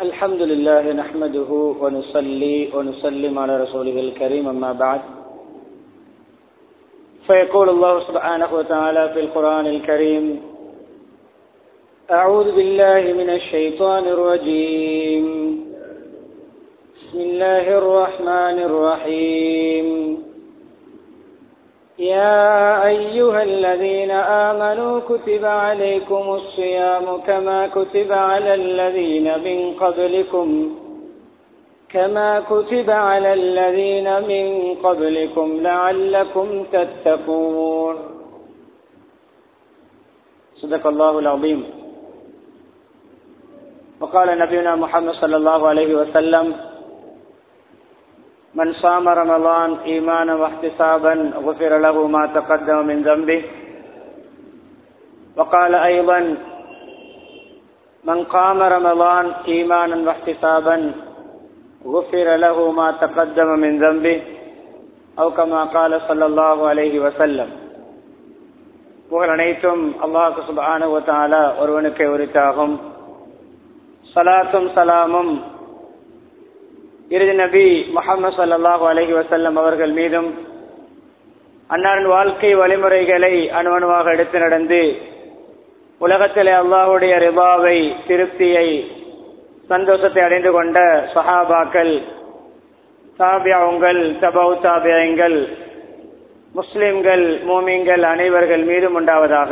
الحمد لله نحمده ونصلي ونسلم على رسوله الكريم أما بعد فيقول الله سبحانه وتعالى في القرآن الكريم أعوذ بالله من الشيطان الرجيم بسم الله الرحمن الرحيم يا أيها الذين آمنوا كتب عليكم الصيام كما كتب على الذين من قبلكم كما كتب على الذين من قبلكم لعلكم تتقون صدق الله العظيم وقال نبينا محمد صلى الله عليه وسلم من صام رمضان إيمانا واحتسابا غفر له ما تقدم من ذنبه وقال أيضا من قام رمضان إيمانا واحتسابا غفر له ما تقدم من ذنبه أو كما قال صلى الله عليه وسلم புகழ் அனைத்தும் அல்லாஹு சுபானு தாலா ஒருவனுக்கு உரித்தாகும் சலாத்தும் சலாமும் இறுதி நபி முகமது சல்லாஹூ அலஹி வசல்லம் அவர்கள் மீதும் அன்னாரின் வாழ்க்கை வழிமுறைகளை அணுவணுவாக எடுத்து நடந்து உலகத்திலே அல்லாஹுடைய ரிபாவை திருப்தியை சந்தோஷத்தை அடைந்து கொண்ட சஹாபாக்கள் தாபியாவுங்கள் தபவு தாபியங்கள் முஸ்லிம்கள் மோமிங்கள் அனைவர்கள் மீதும் உண்டாவதாக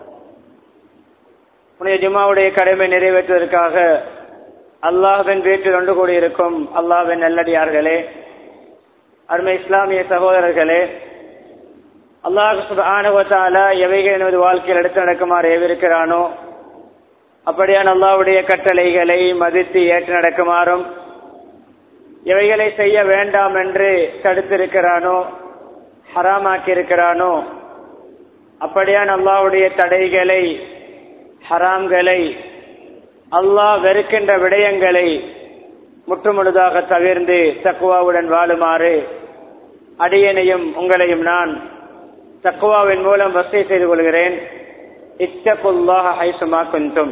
உடைய ஜுமாவுடைய கடமை நிறைவேற்றுவதற்காக அல்லாஹின் வீட்டில் ஒன்று கூடியிருக்கும் அல்லாஹின் நல்லடியார்களே அருமை இஸ்லாமிய சகோதரர்களே அல்லாஹ் ஆணவத்தால எவைகள் எனது வாழ்க்கையில் எடுத்து நடக்குமாறு ஏவிருக்கிறானோ அப்படியான அல்லாவுடைய கட்டளைகளை மதித்து ஏற்று நடக்குமாறும் எவைகளை செய்ய வேண்டாம் என்று தடுத்திருக்கிறானோ ஹராமாக்கி இருக்கிறானோ அப்படியான அல்லாவுடைய தடைகளை ஹராம்களை அல்லாஹ் வெறுக்கின்ற விடயங்களை முற்றுமுழுதாக தவிர்ந்து தக்குவாவுடன் வாழுமாறு அடியனையும் உங்களையும் நான் தக்குவாவின் மூலம் வசதி செய்து கொள்கிறேன் இத்தகுல்லாக ஹைசுமா குந்தும்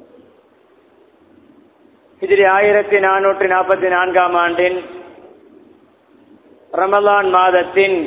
இதில் ஆயிரத்தி நானூற்றி நாற்பத்தி நான்காம் ஆண்டின் ரமலான் மாதத்தின்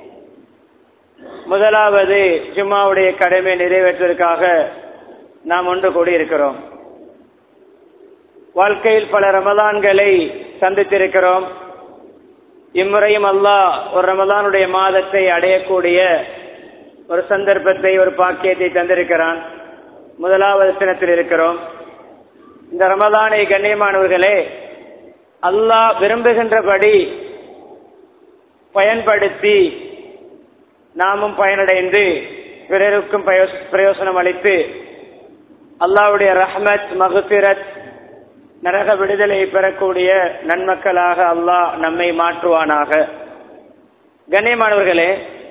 முதலாவது ஜும்மாவுடைய கடமை நிறைவேற்றுவதற்காக நாம் ஒன்று கூடியிருக்கிறோம் வாழ்க்கையில் பல ரமதான்களை சந்தித்திருக்கிறோம் இம்முறையும் அல்லாஹ் ஒரு ரமதானுடைய மாதத்தை அடையக்கூடிய ஒரு சந்தர்ப்பத்தை ஒரு பாக்கியத்தை தந்திருக்கிறான் முதலாவது தினத்தில் இருக்கிறோம் இந்த ரமதானை கண்ணியமானவர்களே அல்லாஹ் விரும்புகின்றபடி பயன்படுத்தி நாமும் பயனடைந்து பிறருக்கும் பிரயோசனம் அளித்து அல்லாவுடைய ரஹ்மத் மகுபிரத் நரக விடுதலை பெறக்கூடிய நன்மக்களாக அல்லாஹ் நம்மை மாற்றுவானாக கண்ணியமானவர்களே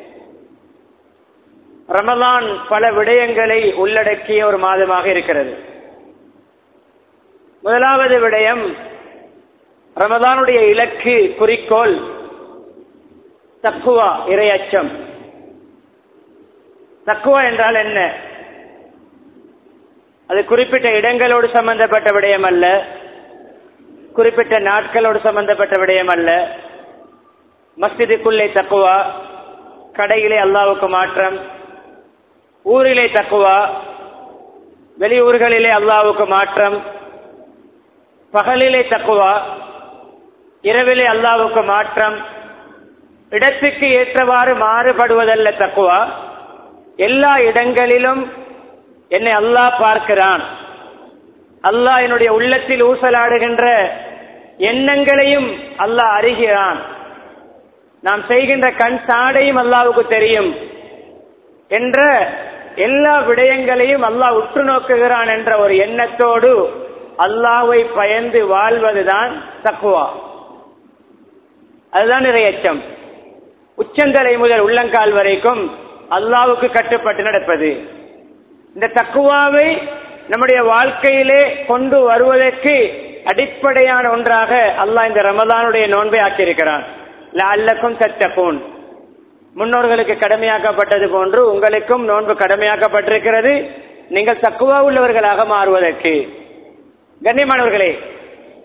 ரமலான் பல விடயங்களை உள்ளடக்கிய ஒரு மாதமாக இருக்கிறது முதலாவது விடயம் ரமதானுடைய இலக்கு குறிக்கோள் தக்குவா இரையச்சம் தக்குவா என்றால் என்ன அது குறிப்பிட்ட இடங்களோடு சம்பந்தப்பட்ட விடயம் அல்ல குறிப்பிட்ட நாட்களோடு சம்பந்தப்பட்ட விடயம் அல்ல மஸ்ஜிதுக்குள்ளே தக்குவா கடையிலே அல்லாவுக்கு மாற்றம் ஊரிலே தக்குவா வெளியூர்களிலே அல்லாவுக்கு மாற்றம் பகலிலே தக்குவா இரவிலே அல்லாவுக்கு மாற்றம் இடத்துக்கு ஏற்றவாறு மாறுபடுவதல்ல தக்குவா எல்லா இடங்களிலும் என்னை அல்லாஹ் பார்க்கிறான் அல்லாஹ் என்னுடைய உள்ளத்தில் ஊசலாடுகின்ற எண்ணங்களையும் அல்லாஹ் அறிகிறான் நாம் செய்கின்ற கண் சாடையும் அல்லாவுக்கு தெரியும் என்ற எல்லா விடயங்களையும் அல்லாஹ் உற்று நோக்குகிறான் என்ற ஒரு எண்ணத்தோடு அல்லாவை பயந்து வாழ்வதுதான் தக்குவா அதுதான் இறையச்சம் உச்சந்தலை முதல் உள்ளங்கால் வரைக்கும் அல்லாவுக்கு கட்டுப்பட்டு நடப்பது இந்த தக்குவாவை நம்முடைய வாழ்க்கையிலே கொண்டு வருவதற்கு அடிப்படையான ஒன்றாக அல்லாஹ் இந்த ரமதானுடைய நோன்பை ஆக்கியிருக்கிறான் அல்லக்கும் தத்தப்போன் முன்னோர்களுக்கு கடமையாக்கப்பட்டது போன்று உங்களுக்கும் நோன்பு கடமையாக்கப்பட்டிருக்கிறது நீங்கள் தக்குவா உள்ளவர்களாக மாறுவதற்கு கண்ணியமானவர்களே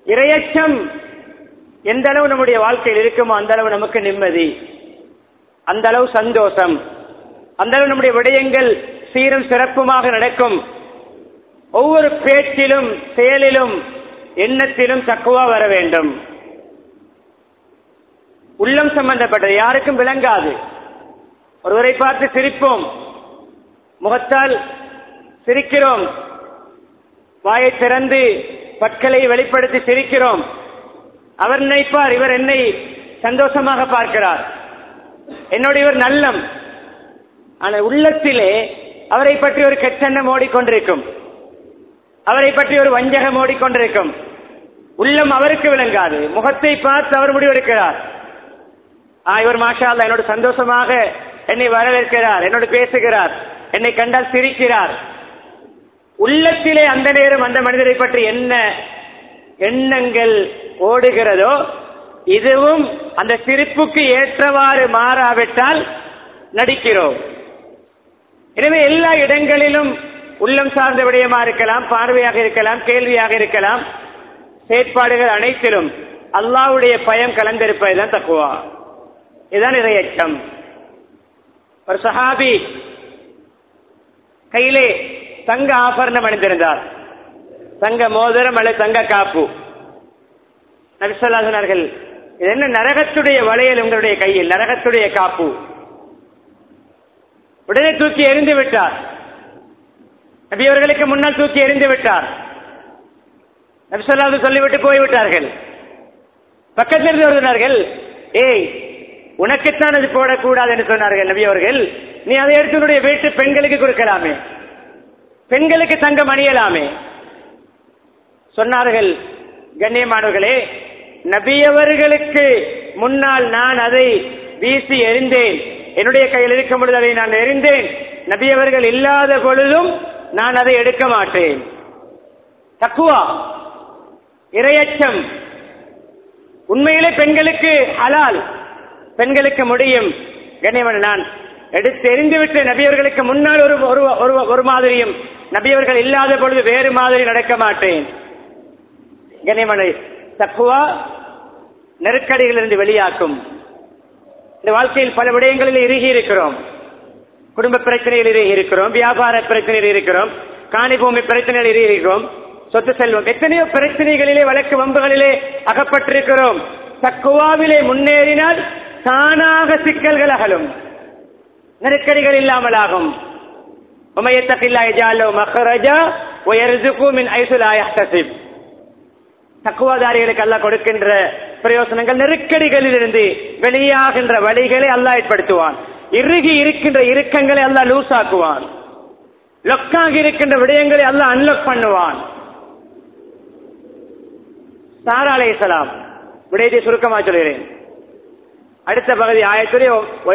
இரையச்சம் எந்த அளவு நம்முடைய வாழ்க்கையில் இருக்குமோ அந்த அளவு நமக்கு நிம்மதி அந்த அளவு சந்தோஷம் அந்த அளவு நம்முடைய விடயங்கள் சீரும் சிறப்புமாக நடக்கும் ஒவ்வொரு பேச்சிலும் செயலிலும் எண்ணத்திலும் தக்குவா வர வேண்டும் உள்ளம் சம்பந்தப்பட்டது யாருக்கும் விளங்காது ஒருவரை பார்த்து சிரிப்போம் முகத்தால் சிரிக்கிறோம் வாயை திறந்து பற்களை வெளிப்படுத்தி சிரிக்கிறோம் அவர் நினைப்பார் இவர் என்னை சந்தோஷமாக பார்க்கிறார் என்னோட இவர் நல்லம் ஆனால் உள்ளத்திலே அவரை பற்றி ஒரு கெட்டெண்ணம் ஓடிக்கொண்டிருக்கும் அவரை பற்றி ஒரு வஞ்சகம் ஓடிக்கொண்டிருக்கும் உள்ளம் அவருக்கு விளங்காது முகத்தை பார்த்து அவர் முடிவெடுக்கிறார் ஆ இவர் மாஷா அல்லா என்னோட சந்தோஷமாக என்னை வரவேற்கிறார் என்னோட பேசுகிறார் என்னை கண்டால் சிரிக்கிறார் உள்ளத்திலே அந்த நேரம் அந்த மனிதரை பற்றி என்ன எண்ணங்கள் ஓடுகிறதோ இதுவும் அந்த சிரிப்புக்கு ஏற்றவாறு மாறாவிட்டால் நடிக்கிறோம் எனவே எல்லா இடங்களிலும் உள்ளம் சார்ந்த விடயமா இருக்கலாம் பார்வையாக இருக்கலாம் கேள்வியாக இருக்கலாம் செயற்பாடுகள் அனைத்திலும் அல்லாவுடைய பயம் கலந்திருப்பதுதான் தக்குவா இதுதான் இரையச்சம் ஒரு சஹாபி கையிலே தங்க ஆபரணம் அணிந்திருந்தார் தங்க மோதிரம் அல்லது தங்க காப்பு நபிசல்லா சொன்னார்கள் இது என்ன நரகத்துடைய வளையல் உங்களுடைய கையில் நரகத்துடைய காப்பு உடனே தூக்கி எறிந்து விட்டார் நபி அவர்களுக்கு முன்னால் தூக்கி எறிந்து விட்டார் நபிசல்லாது சொல்லிவிட்டு போய்விட்டார்கள் பக்கத்தில் இருந்து சொன்னார்கள் ஏய் உனக்குத்தான் அது போடக்கூடாது என்று சொன்னார்கள் நபி அவர்கள் நீ அதை எடுத்து உன்னுடைய வீட்டு பெண்களுக்கு கொடுக்கலாமே பெண்களுக்கு தங்கம் அணியலாமே சொன்னார்கள் கண்ணியமானவர்களே நபியவர்களுக்கு முன்னால் நான் அதை வீசி எறிந்தேன் என்னுடைய கையில் இருக்கும் பொழுது அதை நான் எறிந்தேன் நபியவர்கள் இல்லாத பொழுதும் நான் அதை எடுக்க மாட்டேன் தக்குவா இரையச்சம் உண்மையிலே பெண்களுக்கு ஹலால் பெண்களுக்கு முடியும் கண்ணியமன் நான் எடுத்து எரிந்துவிட்டு நபியவர்களுக்கு முன்னால் ஒரு ஒரு ஒரு- ஒரு மாதிரியும் நபியவர்கள் இல்லாத பொழுது வேறு மாதிரி நடக்க மாட்டேன் கண்ணியமனை தக்குவா நெருக்கடிகளிலிருந்து வெளியாக்கும் இந்த வாழ்க்கையில் பல விடயங்களில் இறுகி இருக்கிறோம் குடும்ப பிரச்சனையில் இறுகி இருக்கிறோம் வியாபார பிரச்சனையில் இருக்கிறோம் காணி பூமி பிரச்சனையில் இறுகி இருக்கிறோம் சொத்து செல்வம் எத்தனையோ பிரச்சனைகளிலே வழக்கு வம்புகளிலே அகப்பட்டிருக்கிறோம் தக்குவாவிலே முன்னேறினால் தானாக சிக்கல்கள் அகலும் நெருக்கடிகள் இல்லாமல் ஆகும் ومن يتق الله يجعل له مخرجا ويرزقه من حيث لا يحتسب தக்குவாதாரிகளுக்கு அல்லாஹ் கொடுக்கின்ற பிரயோசனங்கள் நெருக்கடிகளில் இருந்து வெளியாகின்ற வழிகளை அல்லாஹ் ஏற்படுத்துவான் இறுகி இருக்கின்ற இறுக்கங்களை அல்லாஹ் லூஸ் ஆக்குவான் லொக்காகி இருக்கின்ற விடயங்களை அல்லாஹ் அன்லொக் பண்ணுவான் சாரா அலைஹிஸ்ஸலாம் விடயத்தை சுருக்கமாக சொல்கிறேன் அடுத்த பகுதி ஆயத்துடைய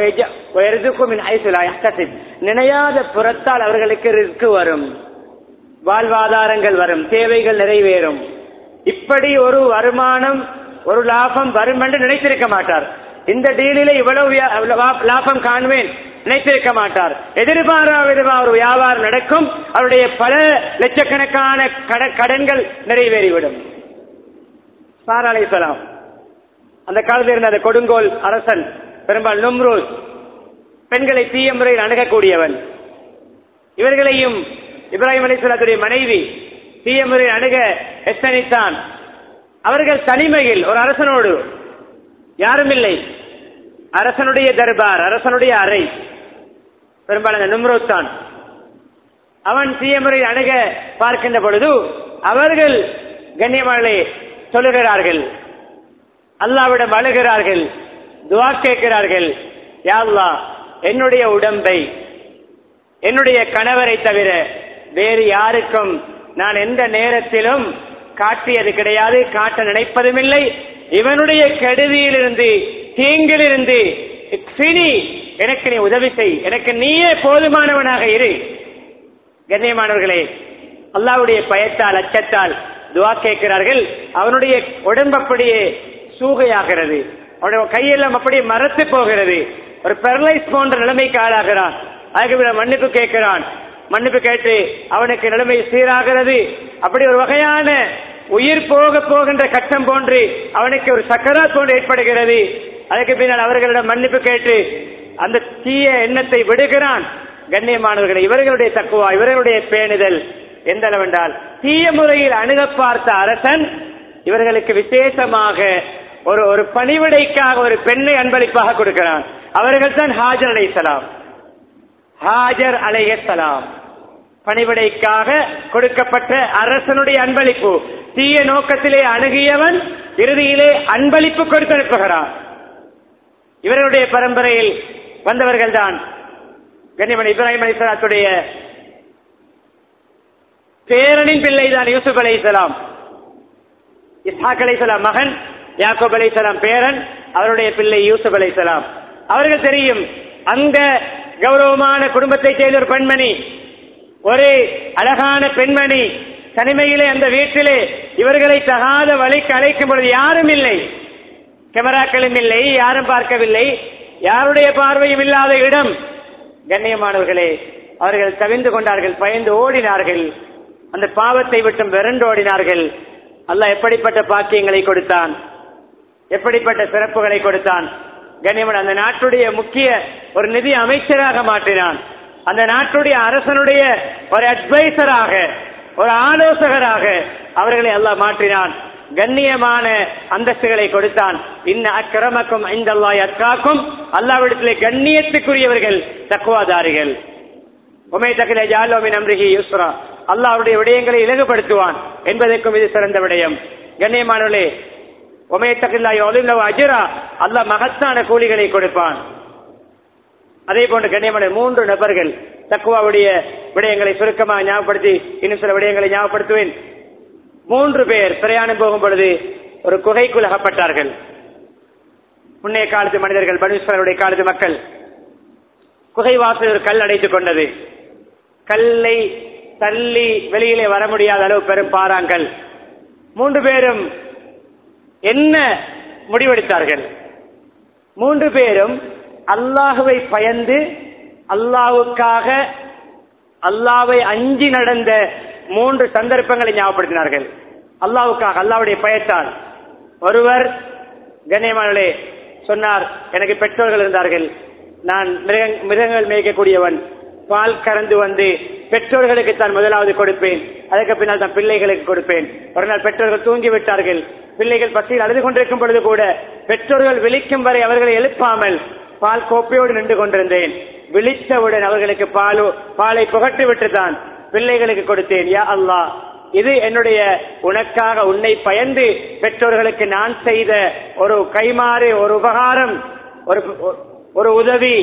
நினையாத புறத்தால் அவர்களுக்கு ரிஸ்க் வரும் வாழ்வாதாரங்கள் வரும் தேவைகள் நிறைவேறும் இப்படி ஒரு வருமானம் ஒரு லாபம் வரும் என்று நினைத்திருக்க மாட்டார் இந்த டீலில இவ்வளவு வியா- லா- லாபம் காண்பேன் நினைத்திருக்க மாட்டார் எதிர்பாரா விதமா ஒரு வியாபாரம் நடக்கும் அவருடைய பல லட்சக்கணக்கான கட- கடன்கள் நிறைவேறிவிடும் சாரா அலைஹிஸ்ஸலாம் அந்த காலத்தில் இருந்த அந்த கொடுங்கோல் அரசன் பெரும்பால் நும்ரூஸ் பெண்களை தீய முறையில் அணுகக்கூடியவன் இவர்களையும் இப்ராஹிம் அலிஸ்லாத்துடைய மனைவி தீய முறையில் அணுக எத்தனித்தான் அவர்கள் தனிமையில் ஒரு அரசனோடு யாரும் இல்லை அரசனுடைய தர்பார் அரசனுடைய அறை பெரும்பாலும் அந்த நும்ரோத் தான் அவன் தீய முறையில் அணுக பார்க்கின்ற பொழுது அவர்கள் கண்ணியமானே சொல்லுகிறார்கள் அல்லாவிடம் அழுகிறார்கள் துவா கேட்கிறார்கள் யா அல்லாஹ் என்னுடைய உடம்பை என்னுடைய கணவரை தவிர வேறு யாருக்கும் நான் எந்த நேரத்திலும் காட்டியது கிடையாது காட்ட நினைப்பதும் இல்லை இவனுடைய கெடுதியிலிருந்து தீங்கிலிருந்து சினி எனக்கு நீ உதவி செய் எனக்கு நீயே போதுமானவனாக இரு கண்ணியமானவர்களே அல்லாவுடைய பயத்தால் அச்சத்தால் துவா கேட்கிறார்கள் அவனுடைய உடம்பு அப்படியே சூகையாகிறது அவனுடைய கையெல்லாம் அப்படியே மரத்து போகிறது ஒரு பெரலைஸ் போன்ற நிலைமைக்கு ஆளாகிறான் அதுக்கு பிறகு மன்னிப்பு கேட்கிறான் மன்னிப்பு கேட்டு அவனுக்கு நிலைமை சீராகிறது அப்படி ஒரு வகையான உயிர் போக போகின்ற கட்டம் போன்று அவனுக்கு ஒரு சக்கராத் போன்று ஏற்படுகிறது அதுக்கு பின்னால் அவர்களிடம் மன்னிப்பு கேட்டு அந்த தீய எண்ணத்தை விடுகிறான் கண்ணியமானவர்களை இவர்களுடைய தக்குவா இவர்களுடைய பேணுதல் எந்த அளவென்றால் தீய முறையில் அணுக பார்த்த அரசன் இவர்களுக்கு விசேஷமாக ஒரு ஒரு பணிவிடைக்காக ஒரு பெண்ணை அன்பளிப்பாக கொடுக்கிறான் அவர்கள் தான் ஹாஜர் அலைசலாம் ஹாஜர் அலையலாம் பணிவிடைக்காக கொடுக்கப்பட்ட அரசனுடைய அன்பளிப்பு தீய நோக்கத்திலே அணுகியவன் இறுதியிலே அன்பளிப்பு கொடுத்து அனுப்புகிறான் இவர்களுடைய பரம்பரையில் வந்தவர்கள் தான் கண்ணியமன் இப்ராஹிம் அலிசலாத்துடைய பேரனின் பிள்ளை தான் யூசுப் அலைசலாம் இஸ்ஹாக் அலைசலாம் மகன் யாக்கோப் அலைசலாம் பேரன் அவருடைய பிள்ளை யூசுப் அலைசலாம் அவர்கள் தெரியும் அந்த கௌரவமான குடும்பத்தைச் சேர்ந்த ஒரு பெண்மணி ஒரு அழகான பெண்மணி தனிமையிலே அந்த வீட்டிலே இவர்களை தகாத வழிக்கு அழைக்கும் பொழுது யாரும் இல்லை கேமராக்களும் இல்லை யாரும் பார்க்கவில்லை யாருடைய பார்வையும் இல்லாத இடம் கண்ணியமானவர்களே அவர்கள் தவிந்து கொண்டார்கள் பயந்து ஓடினார்கள் அந்த பாவத்தை விட்டும் விரண்டு ஓடினார்கள் அல்லாஹ் எப்படிப்பட்ட பாக்கியங்களை கொடுத்தான் எப்படிப்பட்ட சிறப்புகளை கொடுத்தான் கண்ணியமன் அந்த நாட்டுடைய முக்கிய ஒரு நிதி அமைச்சராக மாற்றினான் அந்த நாட்டுடைய அரசனுடைய ஒரு அட்வைசராக ஒரு ஆலோசகராக அவர்களை அல்லாஹ் மாற்றினான் கண்ணியமான அந்தஸ்துகளை கொடுத்தான் இன்ன அக்கிரமக்கும் இந்த அல்லாஹ் அக்காக்கும் அல்லாவிடத்திலே கண்ணியத்துக்குரியவர்கள் தக்குவாதாரிகள் உமை தகில ஜாலோமின் அம்ரிஹி யூஸ்ரா அல்லாஹ்வுடைய விடயங்களை இலகுபடுத்துவான் என்பதற்கும் இது சிறந்த விடயம் கண்ணியமானவர்களே உமை தகில்லா யோலில்லவ அஜரா அல்லாஹ் மகத்தான கூலிகளை கொடுப்பான் அதே போன்று கண்ணியமான மூன்று நபர்கள் தக்குவாவுடைய விடயங்களை சுருக்கமாக ஞாபகப்படுத்தி இன்னும் சில விடயங்களை ஞாபகப்படுத்துவேன் மூன்று பேர் பிரயாணம் போகும் பொழுது ஒரு குகைக்குள் அகப்பட்டார்கள் முன்னைய காலத்து மனிதர்கள் பனுஸ்வருடைய காலத்து மக்கள் குகை வாசல் ஒரு கல் அடைத்துக் கொண்டது கல்லை தள்ளி வெளியிலே வர முடியாத அளவு பெரும் பாறாங்கல் மூன்று பேரும் என்ன முடிவெடுத்தார்கள் மூன்று பேரும் அல்லாஹுவை பயந்து அல்லாஹுக்காக அல்லாவை அஞ்சி நடந்த மூன்று சந்தர்ப்பங்களை ஞாபகப்படுத்தினார்கள் அல்லாவுக்காக அல்லாவுடைய பயத்தால் ஒருவர் கண்ணியமானே சொன்னார் எனக்கு பெற்றோர்கள் இருந்தார்கள் நான் மிருக- மிருகங்கள் மேய்க்கக்கூடியவன் பால் கறந்து வந்து பெற்றோர்களுக்கு தான் முதலாவது கொடுப்பேன் அதுக்கு பின்னால் தான் பிள்ளைகளுக்கு கொடுப்பேன் ஒரு நாள் பெற்றோர்கள் தூங்கி விட்டார்கள் பிள்ளைகள் பசியில் அழுது கொண்டிருக்கும் பொழுது கூட பெற்றோர்கள் விழிக்கும் வரை அவர்களை எழுப்பாமல் பால் கோப்பையோடு நின்று கொண்டிருந்தேன் விழித்தவுடன் அவர்களுக்கு பாலு பாலை புகட்டு விட்டுதான் பிள்ளைகளுக்கு கொடுத்தேன் யா அல்லாஹ் இது என்னுடைய உனக்காக உன்னை பயந்து பெற்றோர்களுக்கு நான் செய்த ஒரு கைமாறு ஒரு உபகாரம் ஒரு ஒரு உதவி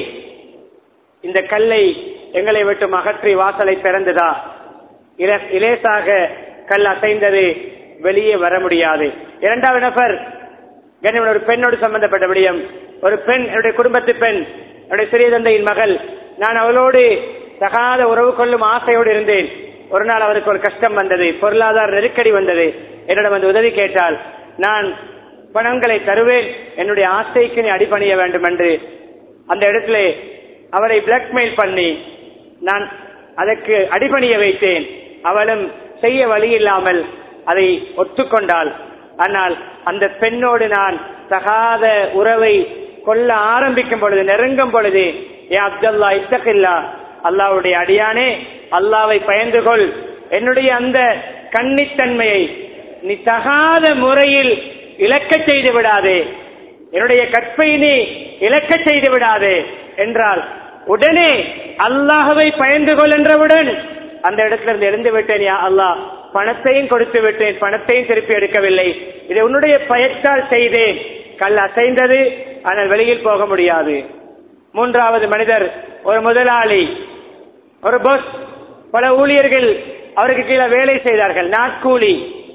இந்த கல்லை எங்களை விட்டு அகற்றி வாசலை திறந்ததா இல- இலேசாக கல் அசைந்தது வெளியே வர முடியாது இரண்டாவது நபர் கண்ணியமான ஒரு பெண்ணோடு சம்பந்தப்பட்ட விடயம் ஒரு பெண் என்னுடைய குடும்பத்து பெண் என்னுடைய சிறிய தந்தையின் மகள் நான் அவளோடு தகாத உறவு கொள்ளும் ஆசையோடு இருந்தேன் ஒரு நாள் அவருக்கு ஒரு கஷ்டம் வந்தது பொருளாதார நெருக்கடி வந்தது என்னிடம் வந்து உதவி கேட்டால் நான் பணங்களை தருவேன் என்னுடைய ஆசைக்கு நீ அடிபணிய வேண்டும் என்று அந்த இடத்திலே அவரை பிளாக்மெயில் பண்ணி நான் அதற்கு அடிபணிய வைத்தேன் அவளும் செய்ய வழி இல்லாமல் அதை ஒத்துக்கொண்டாள் ஆனால் அந்த பெண்ணோடு நான் தகாத உறவை கொள்ள ஆரம்பிக்கும் பொழுது நெருங்கும் பொழுது ஏ அப்துல்லா இத்தகில்லா அல்லாவுடைய அடியானே அல்லாவை பயந்து கொள் என்னுடைய அந்த கன்னித்தன்மையை நீ தகாத முறையில் இழக்கச் செய்து விடாதே என்னுடைய கற்பை நீ இழக்கச் செய்து விடாதே என்றால் உடனே அல்லாஹவை பயந்து கொள் என்றவுடன் அந்த இடத்துல இருந்து எழுந்து விட்டேன் யா அல்லாஹ் பணத்தையும் கொடுத்து விட்டேன் பணத்தையும் திருப்பி எடுக்கவில்லை இதை உன்னுடைய பயத்தால் செய்தேன் கல் அசைந்தது ஆனால் வெளியில் போக முடியாது மூன்றாவது மனிதர் ஒரு முதலாளி ஒரு பஸ் பல ஊழியர்கள் அவருக்கு கீழே வேலை செய்தார்கள் நாட்கூலி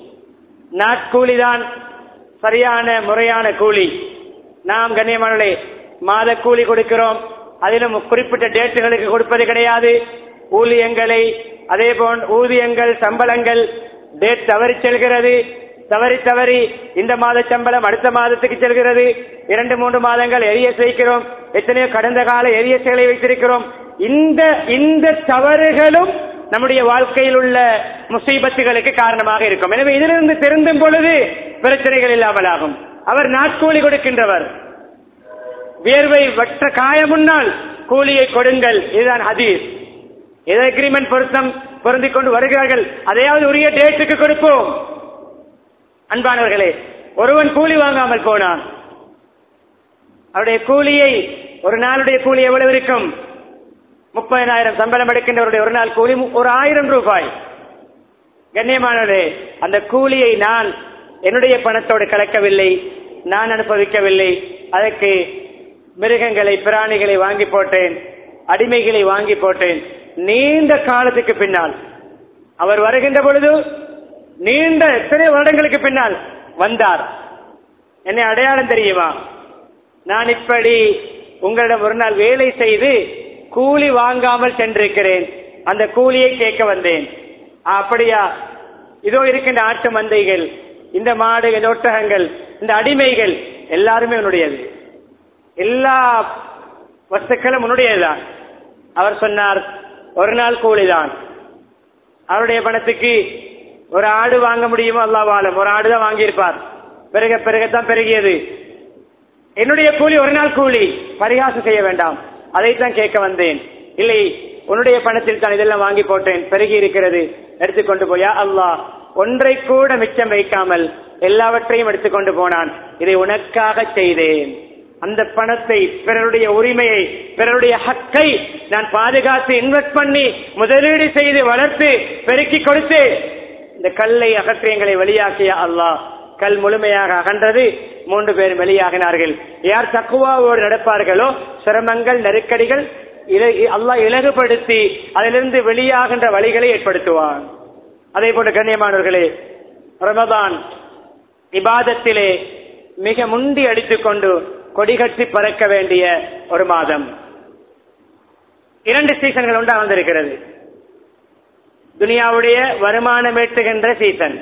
நாட்கூலி தான் சரியான முறையான கூலி நாம் கண்ணியமானே மாத கூலி கொடுக்கிறோம் அதிலும் குறிப்பிட்ட டேட்டுகளுக்கு கொடுப்பது கிடையாது ஊழியங்களை அதே போல் ஊதியங்கள் சம்பளங்கள் டேட் தவறி செல்கிறது தவறி தவறி இந்த மாத சம்பளம் அடுத்த மாதத்துக்கு செல்கிறது இரண்டு மூன்று மாதங்கள் எரிய செய்கிறோம் எத்தனையோ கடந்த கால எரிய செயலை வைத்திருக்கிறோம் இந்த இந்த தவறுகளும் நம்முடைய வாழ்க்கையில் உள்ள முசீபத்துகளுக்கு காரணமாக இருக்கும் எனவே இதிலிருந்து திருந்தும் பொழுது பிரச்சனைகள் இல்லாமல் ஆகும் அவர் நாட்கூலி கொடுக்கின்றவர் வியர்வை வற்ற காய முன்னால் கூலியை கொடுங்கள் இதுதான் ஹதீஸ் எதை அக்ரிமெண்ட் பொருத்தம் பொருந்திக் கொண்டு வருகிறார்கள் அதையாவது உரிய டேட்டுக்கு கொடுப்போம் அன்பானவர்களே ஒருவன் கூலி வாங்காமல் போனான் அவருடைய கூலியை ஒரு நாளுடைய கூலி எவ்வளவு இருக்கும் முப்பதினாயிரம் சம்பளம் எடுக்கின்றவருடைய ஒரு நாள் கூலி மு- ஒரு ஆயிரம் ரூபாய் கண்ணியமானவரே அந்த கூலியை நான் என்னுடைய பணத்தோடு கலக்கவில்லை நான் அனுபவிக்கவில்லை அதற்கு மிருகங்களை பிராணிகளை வாங்கி போட்டேன் அடிமைகளை வாங்கி போட்டேன் நீண்ட காலத்துக்கு பின்னால் அவர் வருகின்ற பொழுது நீண்ட எத்தனை வருடங்களுக்கு பின்னால் வந்தார் என்னை அடையாளம் தெரியுமா நான் இப்படி உங்களிடம் ஒரு நாள் வேலை செய்து கூலி வாங்காமல் சென்றிருக்கிறேன் அந்த கூலியை கேட்க வந்தேன் "ஆ, அப்படியா இதோ இருக்கின்ற ஆட்டு மந்தைகள் இந்த மாடுகள் ஒட்டகங்கள் இந்த அடிமைகள் எல்லாருமே உன்னுடையது எல்லா வஸ்துக்களும் உன்னுடையதுதான் அவர் சொன்னார் ஒரு நாள் கூலிதான் அவருடைய பணத்துக்கு ஒரு ஆடு வாங்க முடியுமோ அல்லாவாலும் ஒரு ஆடு தான் வாங்கியிருப்பார் பிறகு பிறகுத்தான் பெருகியது என்னுடைய கூலி ஒரு நாள் கூலி பரிகாசம் செய்ய வேண்டாம் அதைத்தான் கேட்க வந்தேன் இல்லை உன்னுடைய பணத்தில் தான் இதெல்லாம் வாங்கி போட்டேன் பெருகி இருக்கிறது எடுத்துக்கொண்டு போயா அல்லாஹ் ஒன்றை கூட மிச்சம் வைக்காமல் எல்லாவற்றையும் எடுத்துக்கொண்டு போனான் இதை உனக்காக செய்தேன் அந்த பணத்தை பிறருடைய உரிமையை பிறருடைய ஹக்கை நான் பாதுகாத்து இன்வெஸ்ட் பண்ணி முதலீடு செய்து வளர்த்து பெருக்கி கொடுத்து இந்த கல்லை அகற்றியங்களை வெளியாக்கிய அல்லாஹ் கல் முழுமையாக அகன்றது மூன்று பேர் வெளியாகினார்கள் யார் தக்குவாவோடு நடப்பார்களோ சிரமங்கள் நெருக்கடிகள் இல- அல்லாஹ் இலகுபடுத்தி அதிலிருந்து வெளியாகின்ற வழிகளை ஏற்படுத்துவான் அதே போன்ற கண்ணியமானவர்களே ரமதான் இபாதத்திலே மிக முந்தி அடித்துக்கொண்டு கொடிகட்டி பறக்க வேண்டிய ஒரு மாதம் இரண்டு சீசன்கள் உண்டா வந்திருக்கிறது துனியாவுடைய வருமானம் ஈட்டுகின்ற சீசன்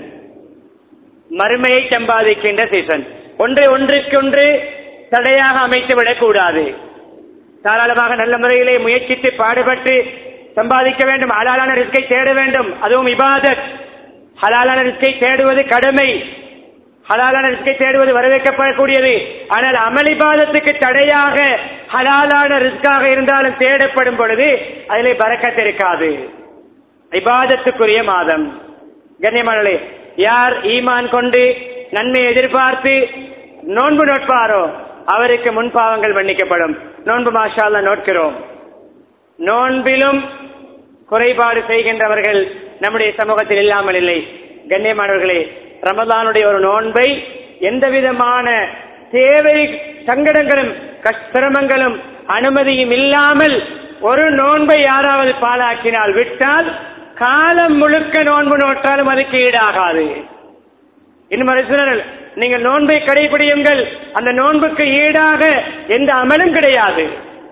மறுமையை சம்பாதிக்கின்ற சீசன் ஒன்று ஒன்றுக்கொன்று தடையாக அமைத்து விடக்கூடாது தாராளமாக நல்ல முறையிலே முயற்சித்து பாடுபட்டு சம்பாதிக்க வேண்டும் ஹலாலான ரிஸ்கை தேட வேண்டும் அதுவும் இபாதத் ஹலாலான ரிஸ்கை தேடுவது கடமை ஹலாலான ரிஸ்கை தேடுவது வரவேற்கப்படக்கூடியது ஆனால் அமல் இபாதத்துக்கு தடையாக ஹலாலான ரிஸ்காக இருந்தாலும் தேடப்படும் பொழுது அதிலே பறக்கத் இருக்காது இபாதத்துக்குரிய மாதம் கண்ணியமானே யார் ஈமான் கொண்டு நன்மை எதிர்பார்த்து நோன்பு நோட்பாரோ அவருக்கு முன்பாவங்கள் மன்னிக்கப்படும் நோன்பு மாஷால்ல நோட்கிறோம் நோன்பிலும் குறைபாடு செய்கின்றவர்கள் நம்முடைய சமூகத்தில் இல்லாமல் இல்லை கண்ணியமானவர்களே ரமதானுடைய ஒரு நோன்பை எந்த விதமான தேவை சங்கடங்களும் கஷ்டரமங்களும் அனுமதியும் இல்லாமல் ஒரு நோன்பை யாராவது பாழாக்கினால் விட்டால் காலம் முழுக்க நோன்பு நோட்டாலும் அதுக்கு ஈடாகாது இன்னும் ஒரு சிலர் நீங்கள் நோன்பை கடைபிடியுங்கள் அந்த நோன்புக்கு ஈடாக எந்த அமலும் கிடையாது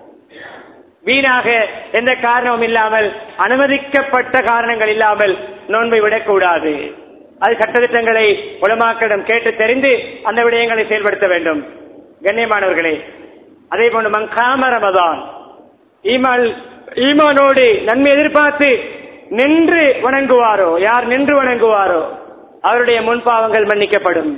வீணாக எந்த காரணமும் இல்லாமல் அனுமதிக்கப்பட்ட காரணங்கள் இல்லாமல் நோன்பை விடக்கூடாது அது சட்டத்திட்டங்களை உலமாக்களிடம் கேட்டு தெரிந்து அந்த விடயங்களை செயல்படுத்த வேண்டும் கண்ணியமானவர்களே அதே போன்று மங்காம ரமதான் ஈமான் ஈமானோடு நன்மை எதிர்பார்த்து நின்று வணங்குவாரோ யார் நின்று வணங்குவாரோ அவருடைய முன்பாவங்கள் மன்னிக்கப்படும்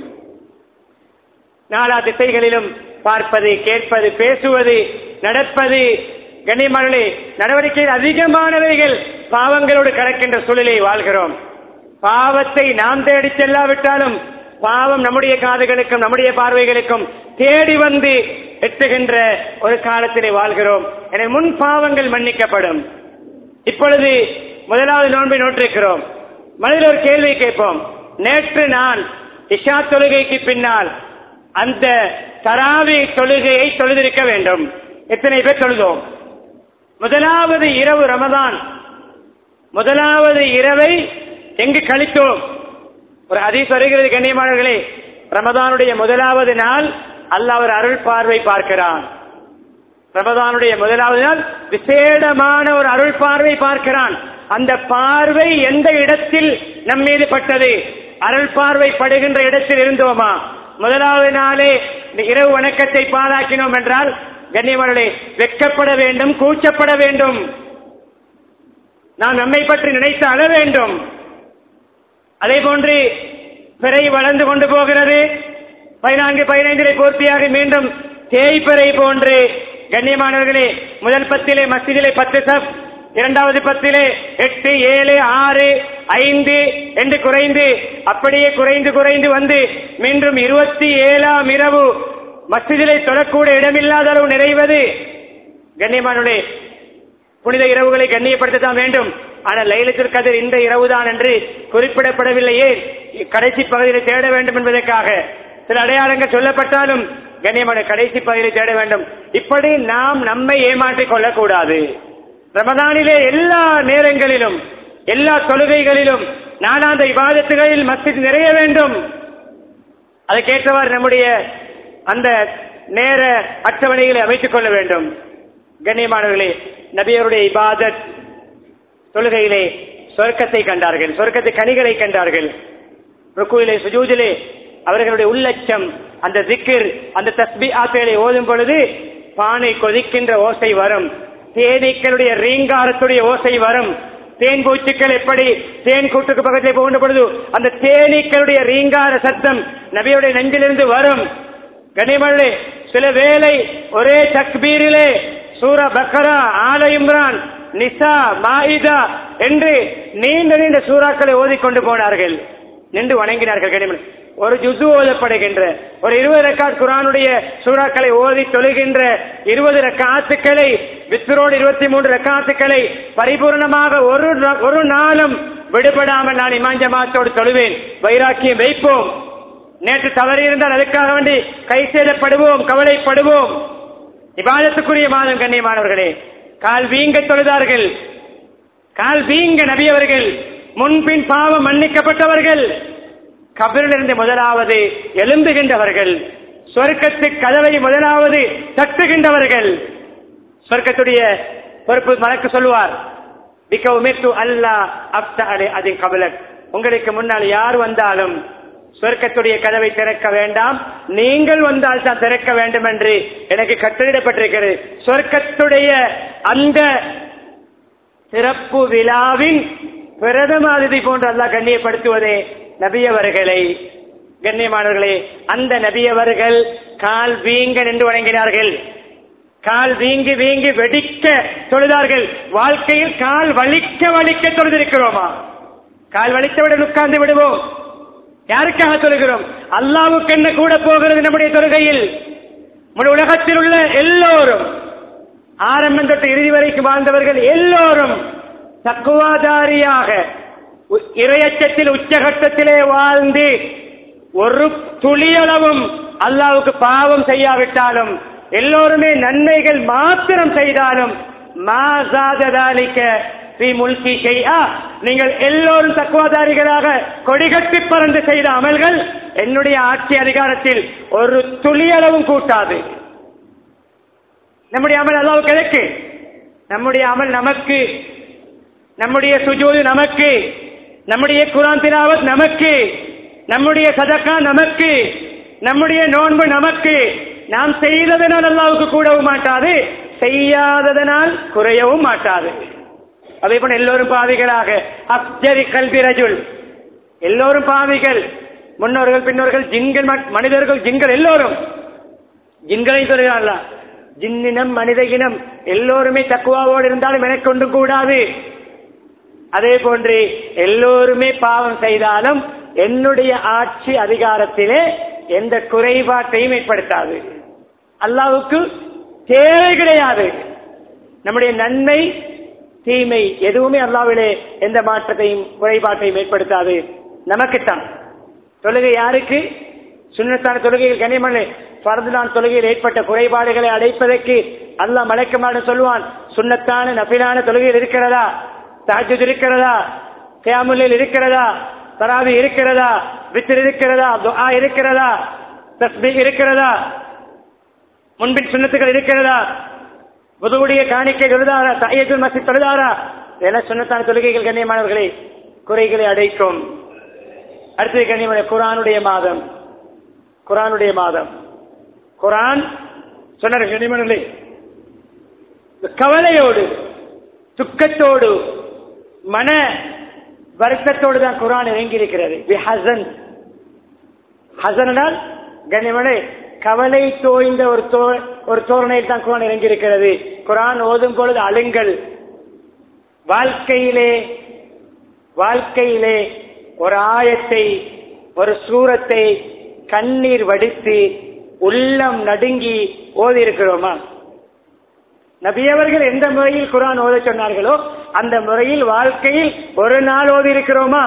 நாலா திசைகளிலும் பார்ப்பது கேட்பது பேசுவது நடப்பது கண்ணியமானே நடவடிக்கையில் அதிகமானவைகள் பாவங்களோடு கலக்கின்ற சூழலை வாழ்கிறோம் பாவத்தை நாம் தேடி செல்லாவிட்டாலும் பாவம் நம்முடைய காதுகளுக்கும் நம்முடைய பார்வைகளுக்கும் தேடி வந்து எட்டுகின்ற ஒரு காலத்திலே வாழ்கிறோம் எனவே முன் பாவங்கள் மன்னிக்கப்படும் இப்பொழுது முதலாவது நோன்பை நோட்டிருக்கிறோம் மனதில் ஒரு கேள்வி கேட்போம் நேற்று நான் இஷா தொழுகைக்கு பின்னால் அந்த தராவி தொழுகையை தொழுதிருக்க வேண்டும் எத்தனை பேர் தொழுதோம் முதலாவது இரவு ரமதான் முதலாவது இரவை எங்கு கழித்தோம் ஒரு ஹதீஸ் வருகிறது கண்ணியமானவர்களே ரமதானுடைய முதலாவது நாள் அல்லாஹ் ஒரு அருள் பார்வை பார்க்கிறான் ரமதானுடைய முதலாவது நாள் விசேடமான ஒரு அருள் பார்வை பார்க்கிறான் அந்த பார்வை எந்த இடத்தில் நம் மீது பட்டது அருள் பார்வை படுகின்ற இடத்தில் இருந்தோமா முதலாவது நாளே இந்த இரவு வணக்கத்தை பாழாக்கினோம் என்றால் கண்ணியமர்களே வெட்கப்பட வேண்டும் கூச்சப்பட வேண்டும் நாம் நம்மை பற்றி நினைத்து அழ வேண்டும் அதே போன்று பிறை வளர்ந்து கொண்டு போகிறது பதினான்கு பதினைந்திலே பூர்த்தியாக மீண்டும் தேய்பிறை போன்று கண்ணியமானவர்களே முதல் பத்திலே மஸ்ஜிதிலே பத்து சப் இரண்டாவது பத்திலே எட்டு ஏழு ஆறு ஐந்து என்று குறைந்து அப்படியே குறைந்து குறைந்து வந்து மீண்டும் இருபத்தி ஏழாம் இரவு மஸ்ஜிதிலே தொடக்கூட இடமில்லாத அளவு நிறைவது கண்ணியமானவர்களே புனித இரவுகளை கண்ணியப்படுத்தத்தான் வேண்டும் ஆனால் லைலத்துல் கதிர் இந்த இரவுதான் என்று குறிப்பிடப்படவில்லையே கடைசி பகுதியில் தேட வேண்டும் என்பதற்காக சில அடையாளங்கள் சொல்லப்பட்டாலும் கண்ணியமான கடைசி பகுதியில் தேட வேண்டும் இப்படி நாம் நம்மை ஏமாற்றிக் கொள்ளக்கூடாது ரமதானிலே எல்லா நேரங்களிலும் எல்லா தொழுகைகளிலும் நானாந்த விவாதத்துகளில் மஸ்ஜித் நிறைய வேண்டும் அதற்கேற்றவாறு நம்முடைய அந்த நேர அட்டவணைகளை அமைத்துக் கொள்ள வேண்டும் கண்ணியமானவர்களே நபியருடைய இபாதத் தொழுகையிலே சொர்க்கத்தை கண்டார்கள் சொர்க்கத்தை கனிகளை கண்டார்கள் ருக்குவிலே சுஜூதிலே அவர்களுடைய உள்ளச்சம் அந்த திக்கிர் அந்த தஸ்பி ஆத்தைகளை ஓதும் பொழுது பானை கொதிக்கின்ற ஓசை வரும் தேனீக்களுடைய ரீங்காரத்துடைய ஓசை வரும் தேன் பூச்சிக்கள் எப்படி தேன் கூட்டுக்கு பக்கத்தில் போகின்ற பொழுது அந்த தேனீக்களுடைய ரீங்கார சத்தம் நபியுடைய நெஞ்சிலிருந்து வரும் கனிமல்லே சில வேளை ஒரே தக்பீரிலே சூரா பக்கரா ஆல இம்ரான் நிசா மாயிதா என்று நீண்ட நீண்ட சூறாக்களை ஓதிக்கொண்டு போனார்கள் நின்று வணங்கினார்கள் கனிமன் ஒரு ஜுசு ஓதப்படுகின்ற ஒரு இருபது ரக்காத் குரானுடைய சூறாக்களை ஓதி தொழுகின்ற இருபது ரக்காத்துக்களை வித்ரோடு இருபத்தி மூன்று ரக்காத்துக்களை பரிபூர்ணமாக ஒரு நா- ஒரு நாளும் விடுபடாமல் நான் இமாம் ஜமாத்தோடு தொழுவேன் வைராக்கியம் வைப்போம் நேற்று தவறி இருந்தால் அதுக்காக வேண்டி கை சேதப்படுவோம் கவலைப்படுவோம் இபாதத்துக்குரிய மாதம் கண்ணியமானவர்களே கால் வீங்க தொழுதார்கள் கால் வீங்க நபியவர்கள் முன்பின் பாவம் மன்னிக்கப்பட்டவர்கள் கபிரிலிருந்து முதலாவது எழும்புகின்றவர்கள் சொர்க்கத்து கதவை முதலாவது தட்டுகின்றவர்கள் சொர்க்கத்துடைய பொறுப்பு மலக்கு சொல்லுவார் பிக உமிர்த்து அல்லா அப்த அலை அதின் கபலக் உங்களுக்கு முன்னால் யார் வந்தாலும் சொர்க்கத்துடைய கதவை திறக்க வேண்டாம் நீங்கள் வந்தால் தான் திறக்க வேண்டும் என்று எனக்கு கட்டளிடப்பட்டிருக்கிறது சொர்க்கத்துடைய அந்த சிறப்பு விழாவின் பிரதம அதிதி போன்று அல்லாஹ் கண்ணியப்படுத்துவதே நபியவர்களை கண்ணியமானவர்களே அந்த நபியவர்கள் கால் வீங்க நின்று வணங்கினார்கள் கால் வீங்கி வீங்கி வெடிக்க தொழுதார்கள் வாழ்க்கையில் கால் வலிக்க வலிக்க தொழுதிருக்கிறோமா கால் வலித்தவுடன் உட்கார்ந்து விடுவோம் யாருக்காக தொழுகிறோம் அல்லாவுக்கு என்ன கூட போகிறது நம்முடைய தொழுகையில் நம்முடைய உலகத்தில் உள்ள எல்லோரும் ஆரம்பம் தொட்டு இறுதி வரைக்கும் வாழ்ந்தவர்கள் எல்லோரும் தக்குவாதாரியாக உ- இரையச்சத்தில் உச்சகட்டத்திலே வாழ்ந்து ஒரு துளியளவும் அல்லாவுக்கு பாவம் செய்யாவிட்டாலும் எல்லோருமே நன்மைகள் மாத்திரம் செய்தாலும் மாசாததாலிக்க ஸ்ரீ முல்கி ஷைஆ நீங்கள் எல்லோரும் தக்குவாதாரிகளாக கொடிகட்டி பறந்து செய்த அமல்கள் என்னுடைய ஆட்சி அதிகாரத்தில் ஒரு துளியளவும் கூட்டாது நம்முடைய அமல் அல்லாவுக்கு எதற்கு நம்முடைய அமல் நமக்கு நம்முடைய சுஜூது நமக்கு நம்முடைய குரான் திலாவத் நமக்கு நம்முடைய சதக்கா நமக்கு நம்முடைய நோன்பு நமக்கு நாம் செய்ததனால் அல்லாவுக்கு கூடவும் மாட்டாது செய்யாததனால் குறையவும் மாட்டாது அதே போல எல்லோரும் பாவிகளாக அப்ஜரி கல்வி ரஜுல் எல்லோரும் பாவிகள் முன்னோர்கள் பின்னோர்கள் ஜின்கள் ம- மனிதர்கள் ஜின்கள் எல்லோரும் ஜின்களை சொல்கிறார்களா ஜின்னினம் மனித இனம் எல்லோருமே தக்குவாவோடு இருந்தாலும் எனக்கு ஒன்றும் கூடாது அதே போன்று எல்லோருமே பாவம் செய்தாலும் என்னுடைய ஆட்சி அதிகாரத்திலே எந்த குறைபாட்டையும் ஏற்படுத்தாது அல்லாவுக்கு தேவை கிடையாது நம்முடைய நன்மை தீமை எதுவுமே அல்லாவிலே எந்த மாற்றத்தையும் குறைபாட்டையும் ஏற்படுத்தாது நமக்குத்தான் தொழுகை யாருக்கு சுண்ணத்தான தொழுகையில் கனிமலை பரந்துலான் தொழுகையில் ஏற்பட்ட குறைபாடுகளை அடைப்பதற்கு அல்லாஹ் மலைக்கமான சொல்லுவான் சுண்ணத்தான நபிலான தொழுகையில் இருக்கிறதா தாஜுத் இருக்கிறதா கியாமுல்லில் இருக்கிறதா தராவி இருக்கிறதா வித்திர் இருக்கிறதா துஆ இருக்கிறதா தஸ்பீ இருக்கிறதா முன்பின் சுண்ணத்துகள் இருக்கிறதா புதுவுடைய காணிக்கை தொழுதாரா தாயத்துல் மசித் தொழுதாரா என சுண்ணத்தான தொழுகைகள் கண்ணியமானவர்களே குறைகளை அடைக்கும் அடுத்தது கண்ணியமான குரானுடைய மாதம் குரானுடைய மாதம் குரான் சொன்னார் கண்ணியமானவர்களே கவலையோடு துக்கத்தோடு மன வருத்தத்தோடு தான் குரான் இறங்கி இருக்கிறது ஹசன் ஹசனால் கண்ணியமனே கவலை தோய்ந்த ஒரு தோ ஒரு தோரணையில் தான் குரான் இறங்கி இருக்கிறது குரான் ஓதும் பொழுது அழுங்கள் வாழ்க்கையிலே வாழ்க்கையிலே ஒரு ஆயத்தை ஒரு சூரத்தை கண்ணீர் வடித்து உள்ளம் நடுங்கி ஓதி இருக்கிறோமா நபியவர்கள் எந்த முறையில் குரான் ஓத சொன்னார்களோ அந்த முறையில் வாழ்க்கையில் ஒரு நாள் ஓதி இருக்கிறோமா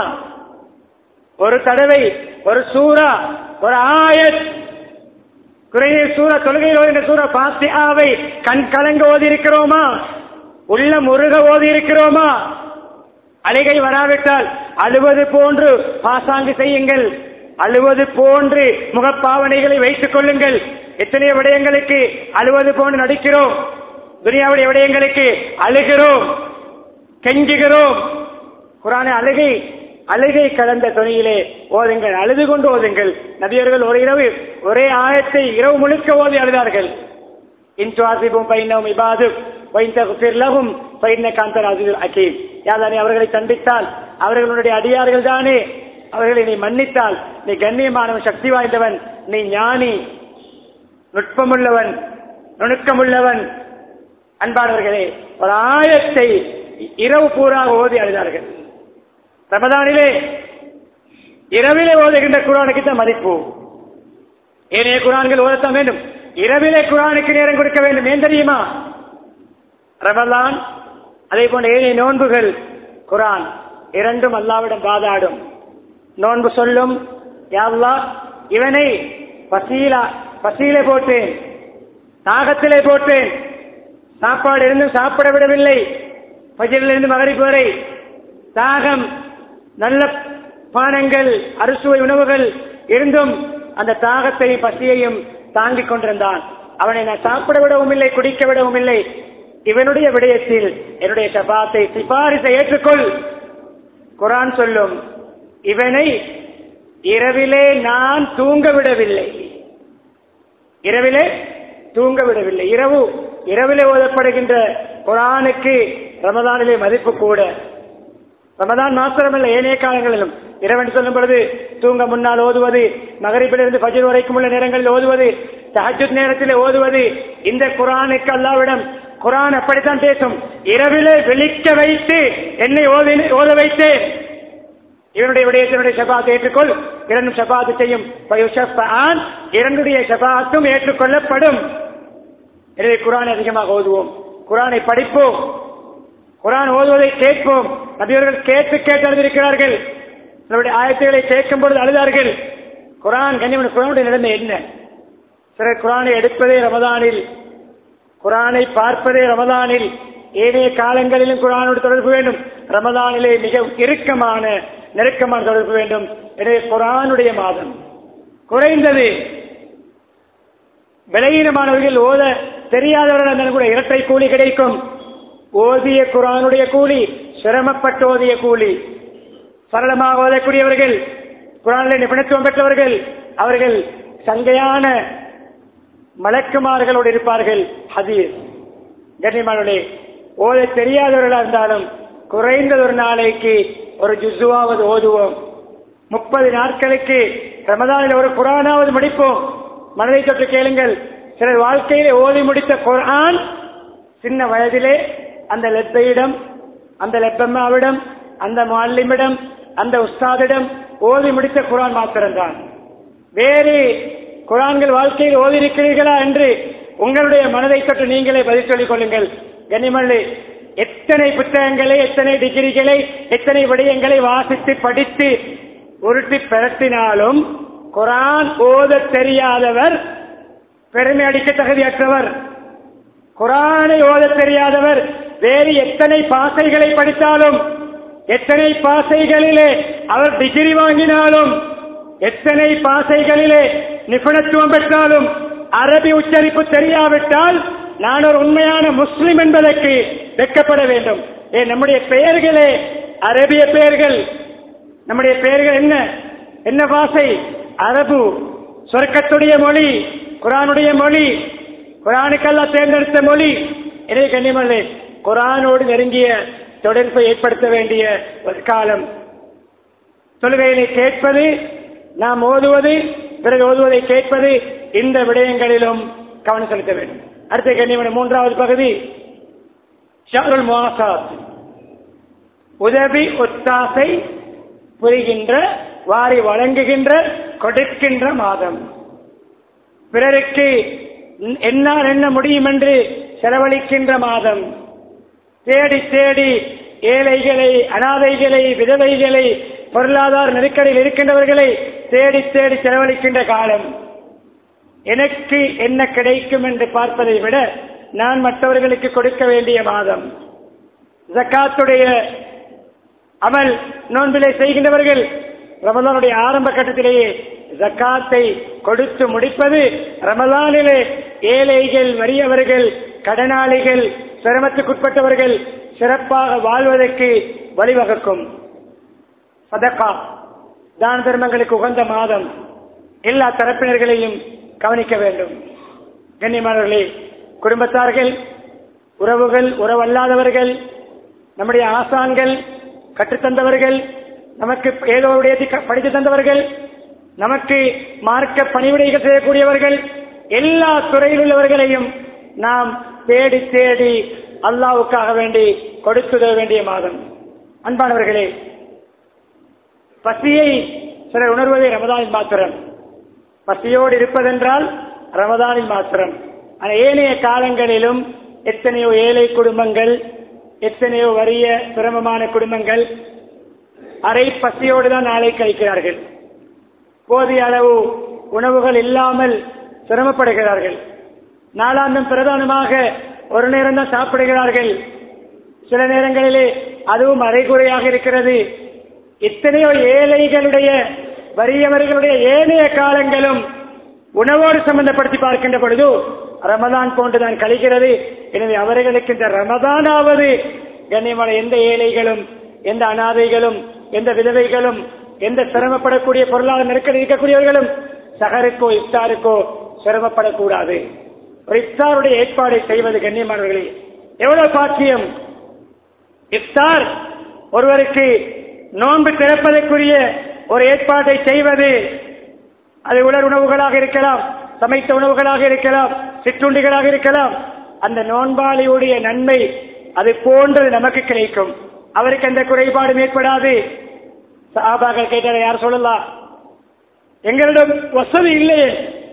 ஒரு தடவை ஒரு சூறா ஒரு ஆயத் குறைய சூற தொழுகையில் ஓதின சூற பாத்தியாவை கண் கலங்க ஓதி இருக்கிறோமா உள்ள முருக ஓதி இருக்கிறோமா அழுகை வராவிட்டால் அழுவது போன்று பாசாங்கு செய்யுங்கள் அழுவது போன்று முகப்பாவனைகளை வைத்துக் கொள்ளுங்கள் எத்தனை விடயங்களுக்கு அழுவது போன்று நடிக்கிறோம் துனியாவுடைய விடயங்களுக்கு அழுகிறோம் கெஞ்சுகிறோம் குரான அழுகை அழுகை கலந்த துணியிலே ஓதுங்கள் அழுது கொண்டு ஓதுங்கள் நபியர்கள் ஒரு இரவு ஒரே ஆயத்தை இரவு முழுக்க ஓதி அழுதார்கள் இன்சுவாசிபும் பைனவும் இபாது வைந்தகும் பைன காந்தர் அசீல் அகீம் யாதானே அவர்களை கண்டித்தால் அவர்களுடைய அடியார்கள் தானே அவர்களை நீ மன்னித்தால் நீ கண்ணியமானவன் சக்தி வாய்ந்தவன் நீ ஞானி நுட்பமுள்ளவன் நுணுக்கமுள்ளவன் அன்பானவர்களே ஒரு ஆயத்தை இரவு பூரா ஓதி அழுதார்கள் ரமதானிலே இரவிலே ஓதுகின்ற குரானுக்கு தான் மதிப்பு ஏனைய குரான்கள் ஓதத்தான் வேண்டும் இரவிலே குரானுக்கு நேரம் கொடுக்க வேண்டும் ஏன் தெரியுமா ரமலான் அதே போன்ற ஏனைய நோன்புகள் குரான் இரண்டும் அல்லாவிடம் பாதாடும் நோன்பு சொல்லும் யாவ்லா இவனை பசியிலா பசியிலே போட்டேன் தாகத்திலே போட்டேன் சாப்பாடு இருந்தும் சாப்பிட விடவில்லை பஜிலிருந்து மகரிப்பு வரை தாகம் நல்ல பானங்கள் அறுசுவை உணவுகள் இருந்தும் அந்த தாகத்தையும் பசியையும் தாங்கிக் கொண்டிருந்தான் அவனை நான் சாப்பிட விடவும் இல்லை குடிக்க விடவும் இல்லை இவனுடைய விடயத்தில் என்னுடைய சபாத்தை சிபாரிசை ஏற்றுக்கொள் குரான் சொல்லும் இவனை இரவிலே நான் தூங்க விடவில்லை இரவிலே தூங்க விடவில்லை இரவு இரவிலே ஓதப்படுகின்ற குரானுக்கு ரமதானிலே மதிப்பு கூட ரமதான் மாத்திரமல்ல ஏனைய காலங்களிலும் இரவன் சொல்லும் பொழுது தூங்க முன்னால் ஓதுவது மகரிப்பிலிருந்து பஜர் வரைக்கும் உள்ள நேரங்களில் ஓதுவது தஹஜுத் நேரத்தில் ஓதுவது இந்த குரானுக்கு அல்லாவிடம் குரான் அப்படித்தான் பேசும் இரவிலே விழிக்க வைத்து என்னை ஓதி ஓத வைத்து இவனுடைய விடயத்தினுடைய ஷபாத்தை ஏற்றுக்கொள் இரண்டும் ஷபாத்து செய்யும் ஃபயுஷஃபஆன். இரண்டுடைய ஷபாத்தும் ஏற்றுக்கொள்ளப்படும் எனவே குரானை அதிகமாக ஓதுவோம் குரானை படிப்போம் குரான் ஓதுவதை கேட்போம் நபியவர்கள் கேட்டு கேட்டு அழுதிருக்கிறார்கள் நம்முடைய ஆயத்துகளை கேட்கும் பொழுது அழுதார்கள் குரான் கண்ணியமான குரானுடைய நிலைமை என்ன சிலர் குரானை எடுப்பதே ரமதானில் குரானை பார்ப்பதே ரமதானில் ஏனைய காலங்களிலும் குரானோடு தொடர்பு வேண்டும் ரமதானிலே மிக இறுக்கமான நெருக்கமான தொடர்பு வேண்டும் எனவே குரானுடைய மாதம் குறைந்தது விலையினமானவர்கள் ஓத தெரியாதவர்கள் இருந்தாலும் கூட இரட்டை கூலி கிடைக்கும் ஓதிய குரானுடைய கூலி சிரமப்பட்டு ஓதிய கூலி சரளமாக ஓதக்கூடியவர்கள் குரானில் நிபுணத்துவம் பெற்றவர்கள் அவர்கள் சங்கையான மலக்குமார்களோடு இருப்பார்கள் ஹதீஸ் கண்ணியமானவர்களே ஓத தெரியாதவர்களா இருந்தாலும் குறைந்தது ஒரு நாளைக்கு ஒரு ஜுசுவாவது ஓதுவோம் முப்பது நாட்களுக்கு ரமதானில் ஒரு குரானாவது முடிப்போம் மனதை தொட்டு கேளுங்கள் சிலர் வாழ்க்கையிலே ஓதி முடித்த குரான் சின்ன வயதிலே அந்த லெப்பையிடம் அந்த லெப்பம்மாவிடம் அந்த மாலிமிடம் அந்த உஸ்தாதிடம் ஓதி முடித்த குரான் மாத்திரம்தான் வேறு குரான்கள் வாழ்க்கையில் ஓதி இருக்கிறீர்களா என்று உங்களுடைய மனதை தொட்டு நீங்களே பதில் சொல்லிக் கொள்ளுங்கள் கனிமல்லி எத்தனை புத்தகங்களை எத்தனை டிகிரிகளை எத்தனை விடயங்களை வாசித்து படித்து உருட்டி பிரட்டினாலும் குரான் ஓத தெரியாதவர் பெருமை அடிக்க தகுதியற்றவர் குரானை ஓத தெரியாதவர் வேறு எத்தனை பாசைகளை படித்தாலும் எத்தனை பாசைகளிலே அவர் டிகிரி வாங்கினாலும் எத்தனை பாசைகளிலே நிபுணத்துவம் பெற்றாலும் அரபி உச்சரிப்பு தெரியாவிட்டால் நான் ஒரு உண்மையான முஸ்லிம் என்பதற்கு வெட்கப்பட வேண்டும் ஏ நம்முடைய பெயர்களே அரபிய பெயர்கள் நம்முடைய பெயர்கள் என்ன என்ன பாசை அரபு சொர்க்கத்துடைய மொழி குரானுடைய மொழி குரானுக்கெல்லாம் தேர்ந்தெடுத்த மொழி எனவே கண்ணியமல்லே குரானோடு நெருங்கிய தொடர்பை ஏற்படுத்த வேண்டிய ஒரு காலம் தொழுகையிலே கேட்பது நாம் ஓதுவது பிறகு ஓதுவதை கேட்பது இந்த விடயங்களிலும் கவனம் செலுத்த வேண்டும் அடுத்த கண்ணியமான மூன்றாவது பகுதி ஷஹருல் முவாசாத் உதவி ஒத்தாசை புரிகின்ற வாரி வழங்குகின்ற கொடுக்கின்ற மாதம் பிறருக்கு என்னால் என்ன முடியும் என்று செலவழிக்கின்ற மாதம் தேடி தேடி ஏழைகளை அனாதைகளை விதவைகளை பொருளாதார நெருக்கடியில் இருக்கின்றவர்களை தேடி தேடி செலவழிக்கின்ற காலம் எனக்கு என்ன கிடைக்கும் என்று பார்ப்பதை விட நான் மற்றவர்களுக்கு கொடுக்க வேண்டிய மாதம் ஜக்காத்துடைய அமல் நோன்பிலே செய்கின்றவர்கள் ரமலானுடைய ஆரம்ப கட்டத்திலேயே ஜக்காத்தை கொடுத்து முடிப்பது ரமலானிலே ஏழைகள் வறியவர்கள் கடனாளிகள் சிரமத்துக்குட்பட்டவர்கள் சிறப்பாக வாழ்வதற்கு வழிவகுக்கும் சதக்கா தான தர்மங்களுக்கு உகந்த மாதம் எல்லா தரப்பினர்களையும் கவனிக்க வேண்டும் கண்ணியமானவர்களே குடும்பத்தார்கள் உறவுகள் உறவல்லாதவர்கள் நம்முடைய ஆசான்கள் கற்றுத்தந்தவர்கள் நமக்கு ஏதோ ஒரு இடத்தை படித்து தந்தவர்கள் நமக்கு மார்க்க பணிவிடைகள் செய்யக்கூடியவர்கள் எல்லா துறையில் உள்ளவர்களையும் நாம் தேடி தேடி அல்லாவுக்காக வேண்டி கொடுத்துட வேண்டிய மாதம் அன்பானவர்களே பசியை சிலர் உணர்வதே ரமதானில் மாத்திரம் பசியோடு இருப்பதென்றால் ரமதானில் மாத்திரம் ஆனால் ஏனைய காலங்களிலும் எத்தனையோ ஏழை குடும்பங்கள் எத்தனையோ வறிய சிரமமான குடும்பங்கள் அரை பசியோடு தான் நாளை கழிக்கிறார்கள் போதிய அளவு உணவுகள் இல்லாமல் சிரமப்படுகிறார்கள் நாளாந்தம் பிரதானமாக ஒரு நேரம் தான் சாப்பிடுகிறார்கள் சில நேரங்களிலே அதுவும் அரைகுறையாக இருக்கிறது எத்தனையோ ஏழைகளுடைய வறியவர்களுடைய ஏனைய காலங்களும் உணவோடு சம்பந்தப்படுத்தி பார்க்கின்ற பொழுது ரமதான் போன்றுதான் கழிக்கிறது எனவே அவர்களுக்கு இந்த ரமதானாவது கண்ணியமான எந்த ஏழைகளும் எந்த அனாதைகளும் எந்த விதவைகளும் எந்த சிரமப்படக்கூடிய பொருளாதார நெருக்கடி இருக்கக்கூடியவர்களும் சகருக்கோ இஃப்தாருக்கோ சிரமப்படக்கூடாது ஒரு இஃப்தாருடைய ஏற்பாடை செய்வது கண்ணியமானவர்களே எவ்வளவு பாக்கியம் இஃப்தார் ஒருவருக்கு நோன்பு திறப்பதற்குரிய ஒரு ஏற்பாட்டை செய்வது அது உலர் உணவுகளாக இருக்கலாம் சமைத்த உணவுகளாக இருக்கலாம் சிற்றுண்டிகளாக இருக்கலாம் அந்த நோன்பாளியுடைய நன்மை அது போன்றது நமக்கு கிடைக்கும் அவருக்கு எந்த குறைபாடும் ஏற்படாது சாபாக்கள் கேட்டார் யார் சொல்லலாம் எங்களிடம் வசதி இல்லையே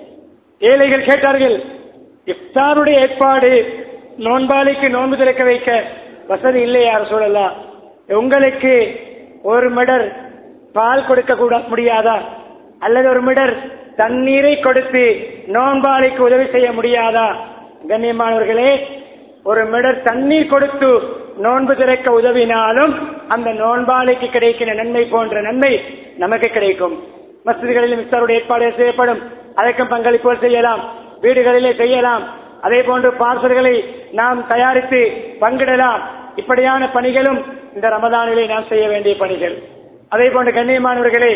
ஏழைகள் கேட்டார்கள் இஃப்தாருடைய ஏற்பாடு நோன்பாளிக்கு நோன்பு திறக்க வைக்க வசதி இல்லை யார் சொல்லலாம் உங்களுக்கு ஒரு மிடர் பால் கொடுக்க கூட முடியாதா அல்லது ஒரு மிடர் தண்ணீரை கொடுத்து நோன்பாளிக்கு உதவி செய்ய முடியாதா கண்ணியமானவர்களே ஒரு மிடர் தண்ணீர் கொடுத்து நோன்பு திறக்க உதவினாலும் அந்த நோன்பாளிக்கு கிடைக்கிற நன்மை போன்ற நன்மை நமக்கு கிடைக்கும் மசிதிகளிலும் இஃப்தாருடைய ஏற்பாடு செய்யப்படும் அதற்கும் பங்களிப்புகள் செய்யலாம் வீடுகளிலே செய்யலாம் அதே போன்று பார்சல்களை நாம் தயாரித்து பங்கிடலாம் இப்படியான பணிகளும் இந்த ரமதானிலே நாம் செய்ய வேண்டிய பணிகள் அதே போன்று கண்ணியமானவர்களே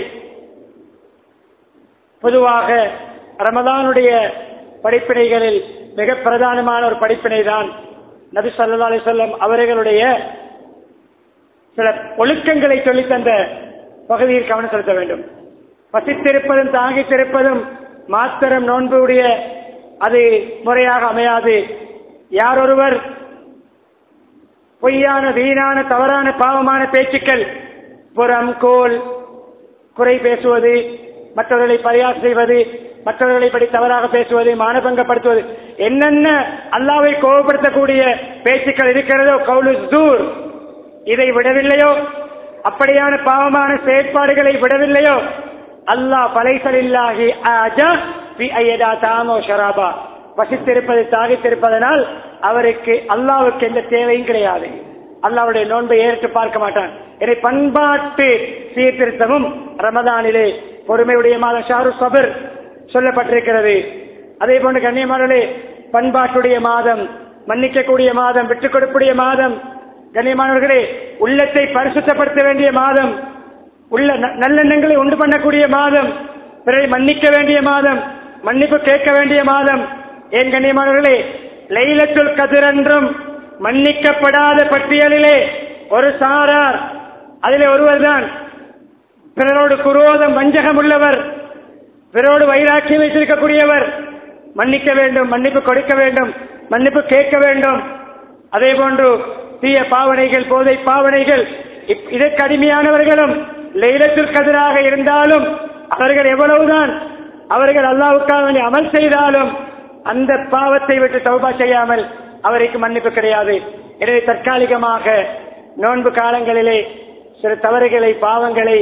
பொதுவாக ரமதானுடைய படிப்பினைகளில் மிக பிரதானமான ஒரு படிப்பினை தான் நபி சல்லா அலிசல்லம் அவர்களுடைய சில ஒழுக்கங்களை சொல்லித் தந்த பகுதியில் கவனம் செலுத்த வேண்டும் பசித்திருப்பதும் தாங்கித்திருப்பதும் மாத்திரம் நோன்புடைய அது முறையாக அமையாது யார் ஒருவர் பொய்யான வீணான தவறான பாவமான பேச்சுக்கள் புறம் கோல் குறை பேசுவது மற்றவர்களை பரியாசம் செய்வது மற்றவர்களை படி தவறாக பேசுவது மானபங்கப்படுத்துவது என்னென்ன அல்லாவை கோபப்படுத்தக்கூடிய பேச்சுக்கள் இருக்கிறதோ கவுலு தூர் இதை விடவில்லையோ அப்படியான பாவமான செயற்பாடுகளை விடவில்லையோ அல்லாஹ் பலைசலில்லாகி ஆஜா பி ஐயதா தாமோ ஷராபா வசித்திருப்பது தாகித்திருப்பதனால் அவருக்கு அல்லாவுக்கு எந்த தேவையும் கிடையாது அல்லாவுடைய நோன்பை ஏற்று பார்க்க மாட்டான் இதை பண்பாட்டு சீர்திருத்தமும் ரமதானிலே பொறுமையுடைய மாதம் ஷாரு சபர் சொல்லப்பட்டிருக்கிறது அதே போன்று கண்ணியமானே பண்பாட்டுடைய மாதம் மன்னிக்கக்கூடிய மாதம் விட்டுக் கொடுப்புடைய மாதம் கண்ணியமானவர்களே உள்ளத்தை பரிசுத்தப்படுத்த வேண்டிய மாதம் உள்ள ந- நல்லெண்ணங்களை உண்டு பண்ணக்கூடிய மாதம் பிறரை மன்னிக்க வேண்டிய மாதம் மன்னிப்பு கேட்க வேண்டிய மாதம் ஏன் கண்ணியமானவர்களே லைலத்துல் கதிர் என்றும் மன்னிக்கப்படாத பட்டியலிலே ஒரு சாரார் அதிலே ஒருவர்தான் பிறரோடு குரோதம் வஞ்சகம் உள்ளவர் பிறரோடு வைராக்கியம் வைத்திருக்கக்கூடியவர் மன்னிக்க வேண்டும் மன்னிப்பு கொடுக்க வேண்டும் மன்னிப்பு கேட்க வேண்டும் அதே போன்று தீய பாவனைகள் போதை பாவனைகள் இப்- இதற்கு அடிமையானவர்களும் லைலத்துல் கதிராக இருந்தாலும் அவர்கள் எவ்வளவுதான் அவர்கள் அல்லாவுக்காக வேண்டி அமல் செய்தாலும் அந்த பாவத்தை விட்டு தௌபா செய்யாமல் அவருக்கு மன்னிப்பு கிடையாது எனவே தற்காலிகமாக நோன்பு காலங்களிலே சில தவறுகளை பாவங்களை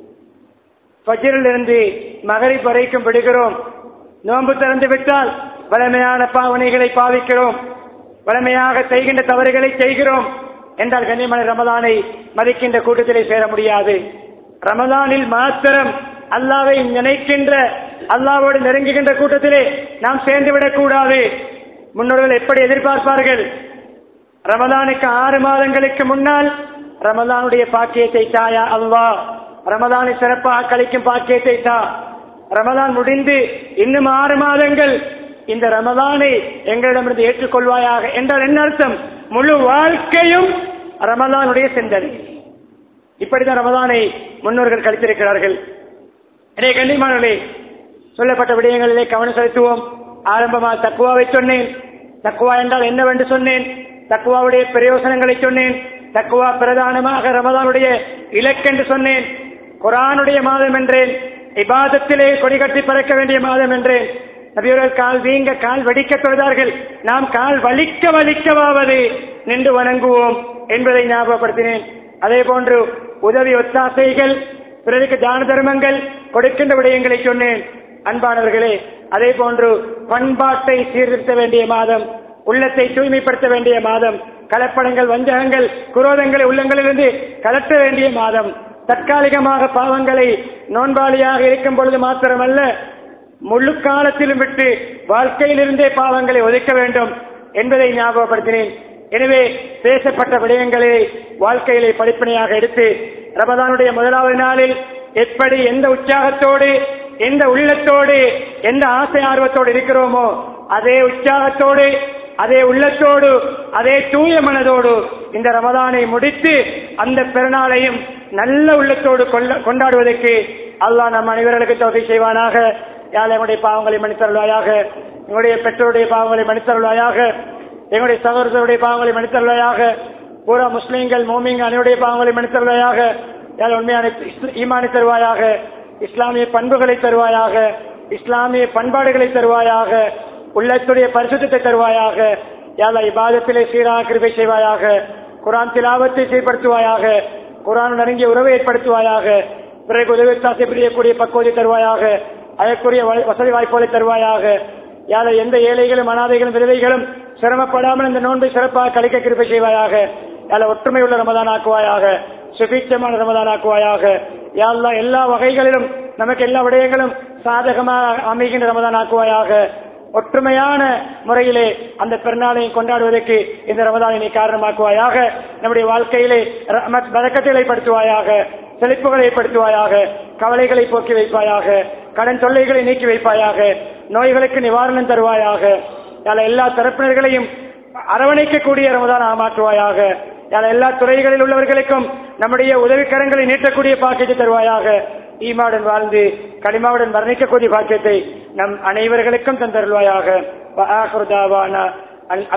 ஃபஜ்ரிலிருந்து மகரிப் வரைக்கும் விடுகிறோம் நோன்பு திறந்து விட்டால் வலிமையான பாவனைகளை பாவிக்கிறோம் வலிமையாக செய்கின்ற தவறுகளை செய்கிறோம் என்றால் கண்ணியமான ரமலானை மதிக்கின்ற கூட்டத்திலே சேர முடியாது ரமலானில் மாத்திரம் அல்லாவை நினைக்கின்ற அல்லாவோடு நெருங்குகின்ற கூட்டத்திலே நாம் சேர்ந்து விடக்கூடாது முன்னோர்கள் எப்படி எதிர்பார்ப்பார்கள் ரமலானுக்கு ஆறு மாதங்களுக்கு முன்னால் ரமலானுடைய பாக்கியத்தை தாயா அல்லாஹ் ரமலானை சிறப்பாக கழிக்கும் பாக்கியத்தை தா ரமலான் முடிந்து இன்னும் ஆறு மாதங்கள் இந்த ரமலானை எங்களிடமிருந்து ஏற்றுக்கொள்வாயாக என்றால் என்ன அர்த்தம் முழு வாழ்க்கையும் ரமலானுடைய சிந்தனை இப்படிதான் ரமலானை முன்னோர்கள் கழித்திருக்கிறார்கள் இடைய கண்ணியமானவர்களே சொல்லப்பட்ட விடயங்களிலே கவனம் செலுத்துவோம் ஆரம்பமாக தக்குவாவை சொன்னேன் தக்குவா என்றால் என்னவென்று சொன்னேன் தக்குவாவுடைய பிரயோசனங்களை சொன்னேன் தக்குவா பிரதானமாக ரமதானுடைய இலக்கென்று சொன்னேன் குரானுடைய மாதம் என்றேன் இபாதத்திலே கொடிகட்டி பறக்க வேண்டிய மாதம் என்றேன் நபியவர்கள் கால் வீங்க கால் வடிக்க தொழுதார்கள் நாம் கால் வலிக்க வலிக்கவாவது நின்று வணங்குவோம் என்பதை ஞாபகப்படுத்தினேன் அதே போன்று உதவி ஒத்தாசைகள் பிறருக்கு தான தர்மங்கள் கொடுக்கின்ற விடயங்களை சொன்னேன் அன்பானவர்களே அதே போன்று பண்பாட்டை சீர்திருத்த வேண்டிய மாதம் உள்ளத்தை தூய்மைப்படுத்த வேண்டிய மாதம் கலப்படங்கள் வஞ்சகங்கள் குரோதங்களை உள்ளங்களிலிருந்து கலட்ட வேண்டிய மாதம் தற்காலிகமாக பாவங்களை நோன்பாளியாக இருக்கும் பொழுது மாத்திரமல்ல முழு காலத்திலும் விட்டு வாழ்க்கையிலிருந்தே பாவங்களை ஒதுக்க வேண்டும் என்பதை ஞாபகப்படுத்தினேன் எனவே பேசப்பட்ட விடயங்களை வாழ்க்கையிலே படிப்பனையாக எடுத்து ரமதானுடைய முதலாவது நாளில் எப்படி எந்த உற்சாகத்தோடு எந்த உள்ளத்தோடு எந்த ஆசை ஆர்வத்தோடு இருக்கிறோமோ அதே உற்சாகத்தோடு அதே உள்ளத்தோடு அதே தூய மனதோடு இந்த ரமதானை முடித்து அந்த பெருநாளையும் நல்ல உள்ளத்தோடு கொள்ள- கொண்டாடுவதற்கு அல்லாஹ் நம் அனைவர்களுக்கு தொகை செய்வானாக யாழ் எங்களுடைய பாவங்களை மன்னித்தருள்வாயாக எங்களுடைய பெற்றோருடைய பாவங்களை மன்னித்தருள்வாயாக எங்களுடைய சகோதரருடைய பாவங்களை மன்னித்தருள்வாயாக பூரா முஸ்லீம்கள் மோமிங்க அனைவருடைய பாவங்களை மன்னித்தருள்வாயாக யாழ் உண்மையான இஸ்ல- ஈமானை தருவாயாக இஸ்லாமிய பண்புகளை தருவாயாக இஸ்லாமிய பண்பாடுகளை தருவாயாக உள்ளத்துடைய பரிசுத்தத்தை தருவாயாக யாழ் இபாதத்திலே சீராக கிருபை செய்வாயாக குரான் திலாவத்தை சீர்படுத்துவாயாக குரான் நெருங்கிய உறவை ஏற்படுத்துவாயாக பிறகு உதவித்தாசை பிரியக்கூடிய பக்குவத்தை தருவாயாக அதற்குரிய வ- வசதி வாய்ப்புகளை தருவாயாக யாரை எந்த ஏழைகளும் அனாதைகளும் விதவைகளும் சிரமப்படாமல் இந்த நோன்பை சிறப்பாக கழிக்க கிருப்பை செய்வாயாக யார ஒற்றுமை உள்ள ரமதான் ஆக்குவாயாக சுபீட்சமான ரமதான் ஆக்குவாயாக யாழ்லா எல்லா வகைகளிலும் நமக்கு எல்லா விடயங்களும் சாதகமாக அமைகின்ற ரமதான் ஆக்குவாயாக ஒற்றுமையான முறையிலே அந்த பெருநாளையும் கொண்டாடுவதற்கு இந்த ரமதானை நீ காரணமாக்குவாயாக நம்முடைய வாழ்க்கையிலே ரஹ்மத் பதக்கத்தை ஏற்படுத்துவாயாக செழிப்புகளை ஏற்படுத்துவாயாக கவலைகளை போக்கி வைப்பாயாக கடன் தொல்லைகளை நீக்கி வைப்பாயாக நோய்களுக்கு நிவாரணம் தருவாயாக யாழ் எல்லா தரப்பினர்களையும் அரவணைக்கக்கூடிய ரமதான் மாற்றுவாயாக யாழ் எல்லா துறைகளில் உள்ளவர்களுக்கும் நம்முடைய உதவிக்கரங்களை நீட்டக்கூடிய பாக்கியத்தை தருவாயாக ஈமாவுடன் வாழ்ந்து களிமாவுடன் வர்ணிக்கக்கூடிய பாக்கியத்தை நம் அனைவர்களுக்கும் தந்தருள்வாயாக வ ஆகிரு தாவானா அல்